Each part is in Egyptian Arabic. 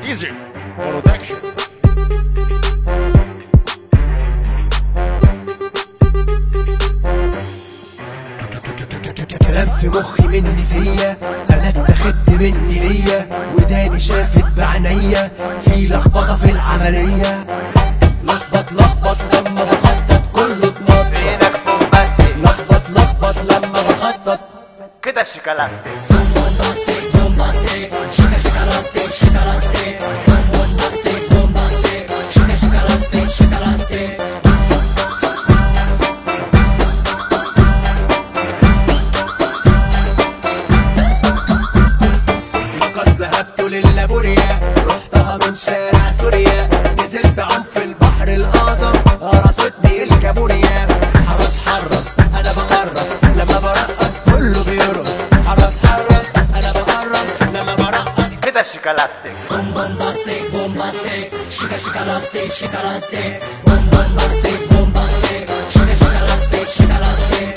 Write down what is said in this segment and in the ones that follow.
ايزي برودكشن كلام في مخي مني فيا انا اتخدت مني ليا وداني شافت بعينيا في لخبطه في العمليه لخبط لخبط لما بخطط كله اتنطط فينك بومباستيك لخبط لخبط لما بخطط كده شيكالاستيك لقد ذهبت للابوريا رحتها من شارع سوريا نزلت عم في البحر الاعظم قرصتني الكابوريا حرس حرس انا بقرص لما برقص كله بيرقص حرس حرس انا بقرص لما برقص كده شيكالاستيك Boom bombastic, bombastic, shika shika lastic, shika lastic, boom bombastic, bombastic, shika shika lastic, shika lastic.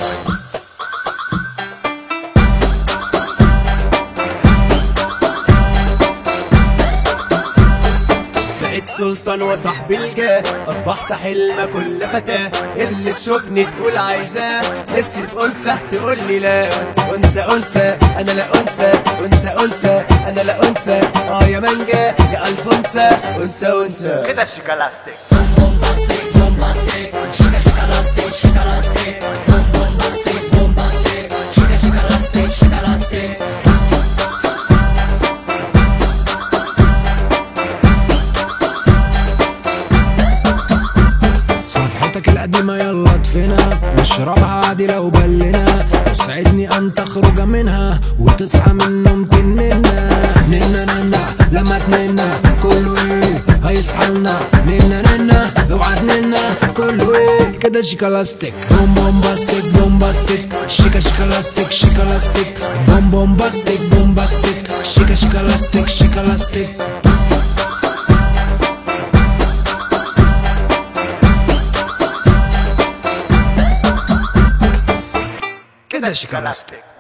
بقيت سلطان وصاحب الجاه اصبحت حلم كل فتاه اللي تشوفني تقول عايزاه نفسي في انثى تقول لي لا انثى انثى انا لا انثى انثى انثى انا لا انثى اه يا مانجا يا الف انثى انثى انثى كده شيكالاستيك Bombastic, bombastic, shika shika lastic, shika lastic, boom bombastic, bombastic, shika shika lastic, shika lastic. صفحتك القديمة يلا اطفنا نشربها عادي لو بلنا يسعدني ان تخرج منها وتصحى من النوم تننا ننا ننا لما تننا كله ايه هيصحى لنا ننا ننا اوعى تننا كله ايه كده شيكالاستيك بوم بومباستيك بومباستيك شيكا شيكالاستيك شيكالاستيك بوم بومباستيك بومباستيك شيكا شيكالاستيك شيكالاستيك كده شيكالاستيك